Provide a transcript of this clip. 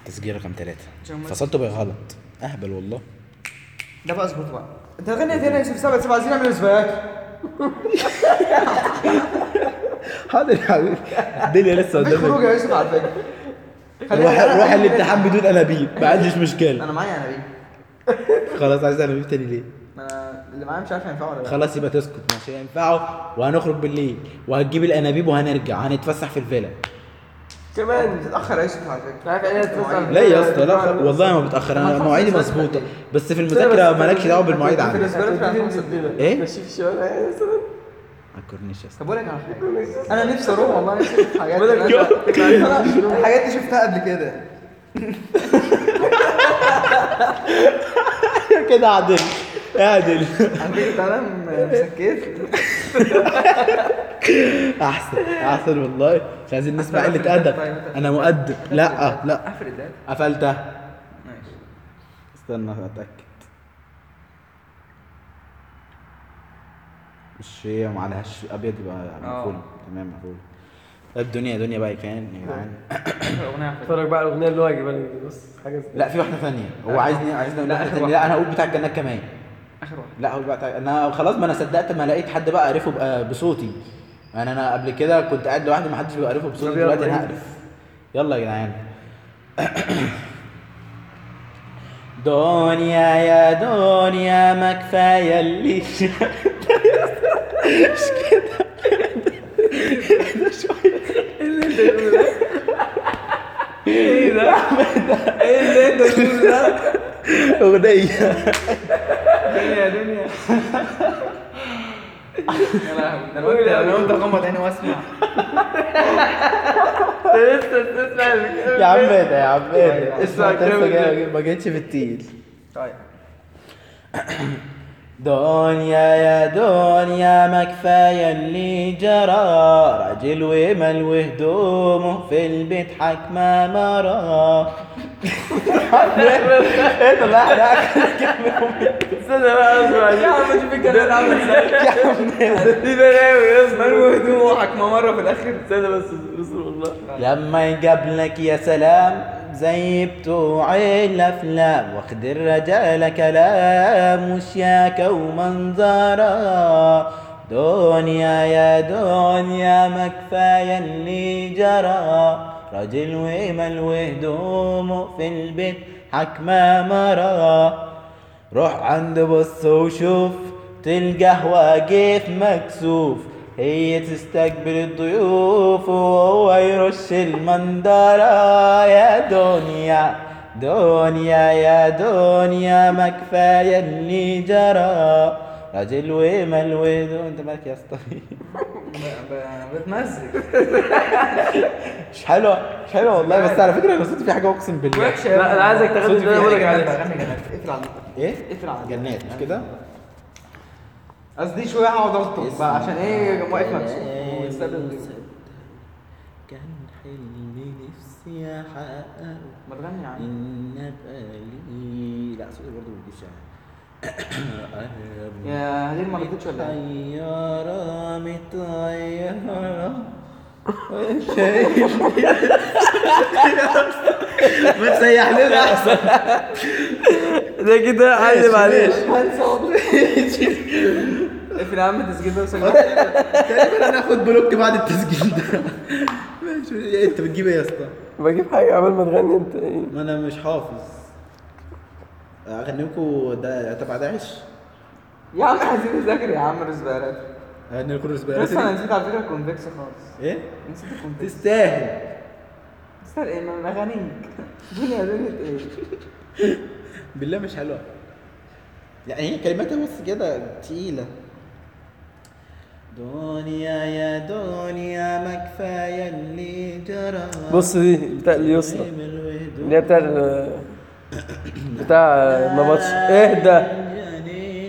تسجيل رقم ثلاثة جمال. فصلته بقى غلط اهبل والله ده بقى اظبط بقى انت غني هنا يوسف سبعة سبعة عايزين نعمل سباقات حاضر يا حبيبي الدنيا لسه في خروج يا يوسف على فكرة خلينا- روح أنا- روح أنا- الامتحان بدون انابيب ما عنديش مشكله انا معايا انابيب خلاص عايز انابيب تاني ليه ما انا اللي معايا مش عارف ينفعه ولا لا خلاص يبقى تسكت مش هينفعوا وهنخرج بالليل وهتجيب الانابيب وهنرجع هنتفسح في الفيلا كمان بتتاخر يا يوسف على فكره عارف يعني تتوسع لا يا اسطى لا خ- والله ما بتاخر انا ما مواعيدي تخلص مظبوطه بس في المذاكره مالكش دعوه بالمواعيد في عندي الاسبوع اللي فات خمسة إيه؟ ماشي في الشوارع يعني مثلا على الكورنيش يا اسطى طب اقول لك على حاجه انا نفسي اروح والله نفسي اشوف حاجات بقول لك أنا- أنا الحاجات دي شفتها قبل كده كده عدل اعدل على فكره انا م- مسكت احسن احسن والله مش عايزين نسمع أقفل قله الداتا ادب طيب، أنت- انا مؤدب لا لا قفل الداتا قفلتها ماشي استنى اتاكد مش هي ما عليهاش ابيض يبقى آه. مقفول تمام مقفول الدنيا دنيا بقى كان يا جدعان الاغنيه على فكرة. اتفرج بقى على الاغنيه اللي هو هيجيبها لي بص حاجه زي- لا في واحده ثانيه هو عايزني عايزني اقول لا، واحده آخر ثانيه واحدة. لا انا هقول بتاع الجنات كمان اخر واحد لا هقول بتاع انا خلاص ما انا صدقت ما لقيت حد بقى عرفه بقى بصوتي يعني انا قبل كده كنت قاعد لوحدي ما حدش بيعرفه بصوتي طب يلا دلوقتي انا انجز. هعرف يلا يا جدعان دنيا يا دنيا ما كفايه اللي مش كده ده شويه ايه ده؟ ايه اللي انت بتقوله ده؟ اغنيه دنيا دنيا يا لهوي ده انا قلت انا قلت اغمض عيني واسمع انت لسه بتسمع الكلام يا عم ده؟ ده يا عم ده اسمع اسمع الكلام لسه ده. جاي- ما جتش في التقيل طيب دنيا يا دنيا ما كفاية اللي جرى راجل ومل وهدومه في البيت حكمة مرة ايه ده لا لا استنى بقى اسمع يا عم شوف الكلام عامل ازاي يا عم دي بلاوي اصبر مال وهدوء وحكمه مره في الاخر استنى بس اصبر والله لما يجاب لك يا سلام زي بتوع الافلام واخد الرجال كلام وشياكة ومنظرة دنيا يا دنيا ما كفاية اللي جرى راجل ومل وهدومه في البيت حكمة مرة روح عند بص وشوف تلقاه واقف مكسوف هي تستقبل الضيوف وهو يرش المندرة يا دنيا دنيا يا دنيا ما كفاية اللي جرى راجل ومل ودون انت مالك يا اسطى ب- ب- بتمزج مش حلوه مش حلوه والله بس على فكره انا صوتي في حاجه اقسم بالله وحشه يا لا انا عايزك تاخد صوتي اللي انا فيه بقول لك غني عليه جنات غني جنات اقفل على ايه اقفل على جنات مش كده قصدي شويه هقعد اخطب بقى عشان ايه واقف مكسوف ويستقبل الضيوف. كان حلمي نفسي احققه ما تغني يا عم ان ابقى لي لا صوتي برضه ما بيجيش يعني يا هدير ما ردتش ولا ايه؟ طيارة متغيرة ما تسيح لنا احسن ده كده علم معلش هنسى والله اقفل يا عم التسجيل ده وسجل تقريبا انا اخد بلوك بعد التسجيل ده ماشي انت بتجيب ايه يا اسطى؟ بجيب حاجه قبل ما تغني انت ايه ما انا مش حافظ اغنيكوا ده تبع داعش يا عم عايزين نذاكر يا عم رزبارات اغني لكم بس انا رسبيراتوري نسيت على فكره الكونفكس خالص ايه؟ نسيت الكونفكس تستاهل تستاهل ايه من اغانيك دنيا دنيا ايه بالله مش حلوه يعني هي كلماتها بس كده تقيلة دنيا يا دنيا ما كفاية اللي جرى بص دي بتاع اليسرى اللي هي بتاع ال- بتاع ما ماتش اهدى